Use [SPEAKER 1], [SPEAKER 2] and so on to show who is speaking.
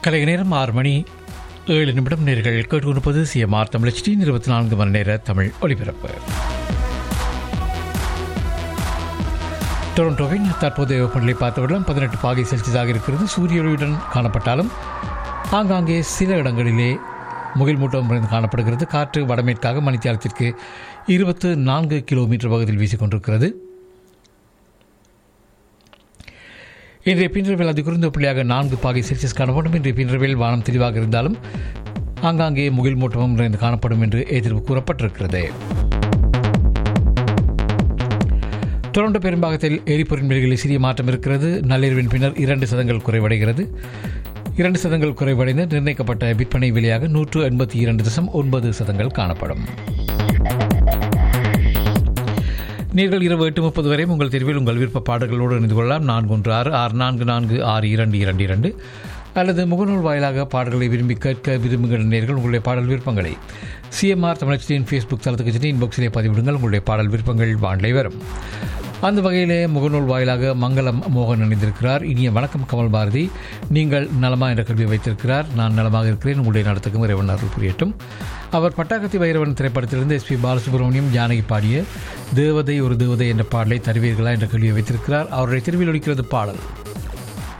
[SPEAKER 1] கலைக நேரம் ஆறு மணி ஏழு நிமிடம் நேர்கள் கேட்டுக்கொண்டிருப்பது சிஎம்ஆர் தமிழ் டி இருபத்தி நான்கு மணி நேர தமிழ் ஒலிபரப்பு டொரண்டோவின் தற்போதைய வெப்பநிலை பார்த்தவுடன் பதினெட்டு பாகை செல்சியஸாக இருக்கிறது சூரிய ஒளியுடன் காணப்பட்டாலும் ஆங்காங்கே சில இடங்களிலே முகில் மூட்டம் நிறைந்து காணப்படுகிறது காற்று வடமேற்காக மணித்தியாலத்திற்கு இருபத்து நான்கு கிலோமீட்டர் பகுதியில் வீசிக்கொண்டிருக்கிறது இன்றைய பின்றவில் அது குறைந்த புள்ளியாக நான்கு பாகை செல்சியஸ் காணப்படும் இன்றைய பின்றவில் வானம் தெளிவாக இருந்தாலும் ஆங்காங்கே முகில் மூட்டமும் நிறைந்து காணப்படும் என்று எதிர்ப்பு கூறப்பட்டிருக்கிறது டொரண்டோ பெரும்பாகத்தில் எரிபொருள் விலைகளில் சிறிய மாற்றம் இருக்கிறது நள்ளிரவின் பின்னர் இரண்டு சதங்கள் குறைவடைகிறது இரண்டு சதங்கள் குறைவடைந்து நிர்ணயிக்கப்பட்ட விற்பனை விலையாக நூற்று எண்பத்தி இரண்டு தசம் ஒன்பது சதங்கள் காணப்படும் நீங்கள் இரவு எட்டு முப்பது வரை உங்கள் தெருவில் உங்கள் விருப்ப பாடல்களோடு இணைந்து கொள்ளலாம் நான்கு ஒன்று ஆறு ஆறு நான்கு நான்கு ஆறு இரண்டு இரண்டு இரண்டு அல்லது முகநூல் வாயிலாக பாடல்களை விரும்பி கேட்க விரும்புகிற நேர்கள் உங்களுடைய பாடல் விருப்பங்களை சிஎம்ஆர் தமிழச்சியின் ஃபேஸ்புக் தளத்துக்கு சென்று இன்பாக்ஸிலே பதிவிடுங்கள் உங்களுடைய பாடல் விருப்பங்கள் வானிலை வரும் அந்த வகையிலே முகநூல் வாயிலாக மங்களம் மோகன் இணைந்திருக்கிறார் இனிய வணக்கம் கமல் பாரதி நீங்கள் நலமா என்ற கேள்வியை வைத்திருக்கிறார் நான் நலமாக இருக்கிறேன் உங்களுடைய நடத்துக்கும் இறைவன் அருள் புரியட்டும் அவர் பட்டாக்கத்தி வைரவன் திரைப்படத்திலிருந்து எஸ்பி பாலசுப்ரமணியம் ஜானகி பாடிய தேவதை ஒரு தேவதை என்ற பாடலை தருவீர்களா என்ற கேள்வியை வைத்திருக்கிறார் அவருடைய திருவில் ஒழிக்கிறது பாடல்